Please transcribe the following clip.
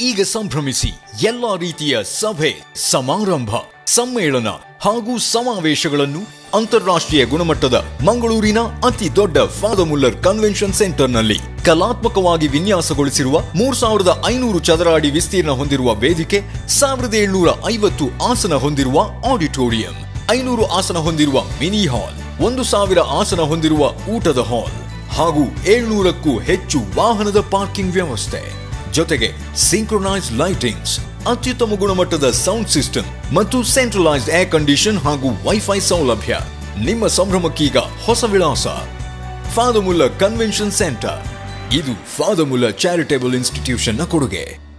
ಈಗ ಸಂಭ್ರಮಿಸಿ ಎಲ್ಲಾ ರೀತಿಯ ಸಭೆ ಸಮಾರಂಭ ಸಮ್ಮೇಳನ ಹಾಗೂ ಸಮಾವೇಶಗಳನ್ನು ಅಂತಾರಾಷ್ಟ್ರೀಯ ಗುಣಮಟ್ಟದ ಮಂಗಳೂರಿನ ಅತಿ ದೊಡ್ಡ ಫಾದಮುಲ್ಲರ್ ಕನ್ವೆನ್ಷನ್ ಸೆಂಟರ್ನಲ್ಲಿ ಕಲಾತ್ಮಕವಾಗಿ ವಿನ್ಯಾಸಗೊಳಿಸಿರುವ ಮೂರ್ ಸಾವಿರದ ಐನೂರು ಚದರ ಅಡಿ ವಿಸ್ತೀರ್ಣ ಹೊಂದಿರುವ ವೇದಿಕೆ ಸಾವಿರದ ಏಳ್ನೂರ ಐವತ್ತು ಆಸನ ಹೊಂದಿರುವ ಆಡಿಟೋರಿಯಂ ಐನೂರು ಆಸನ ಹೊಂದಿರುವ ಮಿನಿ ಹಾಲ್ ಒಂದು ಸಾವಿರ ಆಸನ ಹೊಂದಿರುವ ಊಟದ ಹಾಲ್ ಹಾಗೂ ಏಳ್ನೂರಕ್ಕೂ ಹೆಚ್ಚು ವಾಹನದ ಪಾರ್ಕಿಂಗ್ ವ್ಯವಸ್ಥೆ ಜೊತೆಗೆ ಸಿಂಕ್ರೊನೈಸ್ ಲೈಟಿಂಗ್ಸ್ ಅತ್ಯುತ್ತಮ ಗುಣಮಟ್ಟದ ಸೌಂಡ್ ಸಿಸ್ಟಮ್ ಮತ್ತು ಸೆಂಟ್ರಲೈಸ್ಡ್ ಏರ್ ಕಂಡೀಷನ್ ಹಾಗೂ ವೈಫೈ ಸೌಲಭ್ಯ ನಿಮ್ಮ ಸಂಭ್ರಮಕ್ಕೀಗ ಹೊಸ ವಿಳಾಸ ಫಾದಮುಲ್ಲ ಕನ್ವೆನ್ಷನ್ ಸೆಂಟರ್ ಇದು ಫಾದಮುಲ್ಲ ಚಾರಿಟೇಬಲ್ ಇನ್ಸ್ಟಿಟ್ಯೂಷನ್ನ ಕೊಡುಗೆ